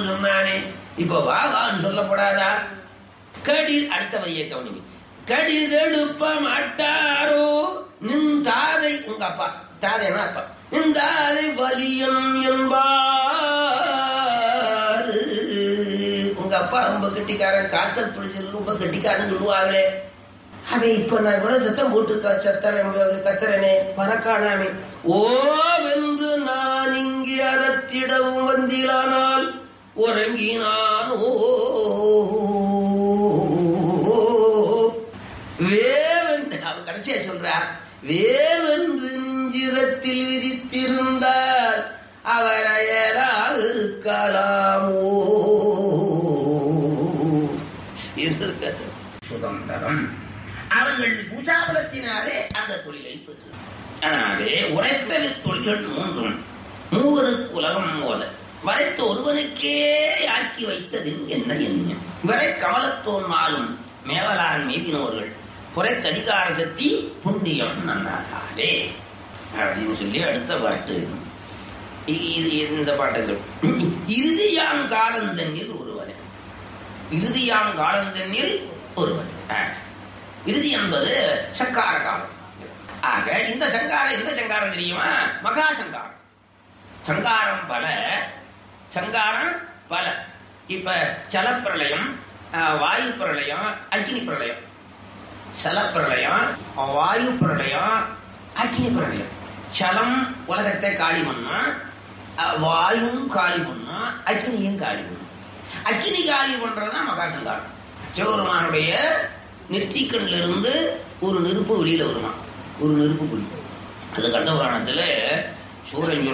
சொன்னானே இப்ப வா வான்னு சொல்லப்படாதா கடி அடுத்த வரியை கவனிங்க கடிதெடுப்ப மாட்டாரோ நின் தாதை உங்க அப்பா தாதைனா அப்பா நின் தாதை வலியன் என்பார் உங்க அப்பா ரொம்ப கெட்டிக்காரன் காத்தல் துளிச்சல் ரொம்ப கெட்டிக்காரன் சொல்லுவாங்களே அவன் இப்ப நான் கூட சத்தம் போட்டு க- சத்தரன் கத்துறனே பறக்கானாமே ஓ வென்று நான் இங்கே அறத்திடவும் வந்திலானால் உறங்கினானோ வேவென்று அவன் கடைசியா சொல்றா வேவென்று நெஞ்சிரத்தில் விதித்திருந்தால் அவர் அயலால் இருக்கலாமோ இருந்திருக்கிறது. சுதந்திரம் அவர்கள் பூஜாபலத்தினாலே அந்த தொழிலை பெற்று அதனாலே உரைத்தவி தொழில்கள் மூன்றும் மூவருக்கு உலகம் போல வரைத்த ஒருவனுக்கே ஆக்கி வைத்தது என்ன எண்ணம் வரை கமலத்தோன் மாலும் மேவலான் மீதினோர்கள் குறைத்தடிகார சக்தி புண்ணியம் நன்னாகாதே அப்படின்னு சொல்லி அடுத்த பாட்டு இ- இது இந்த பாட்டுகள் இறுதியாம் காலந்தன்னில் ஒருவனே இறுதியாம் காலந்தன்னில் ஒருவன் ஆ. இறுதி என்பது சங்கார காலம் ஆக இந்த சங்காரம் எந்த சங்காரம் தெரியுமா மகா சங்காரம் சங்காரம் பல சங்காரம் பல இப்ப ஜலப்பிரளயம் ஆ, வாயு பிரளயம் அக்னி பிரளயம் சலப்பிரளயம் வாயு பிரளயம் அக்னி பிரளயம் சலம் உலகத்தை காலி பண்ணும் அஹ், வாயும் காலி பண்ணும் அக்னியும் காலி பண்ணும் அக்னி காலி பண்றதுதான் மகாசங்காரம் சிவபெருமானுடைய நெற்றிக்கண்ல இருந்து ஒரு நெருப்பு வெளியில வருமா ஒரு நெருப்பு குறிப்பு அது கண்ட புராணத்துல சூரன்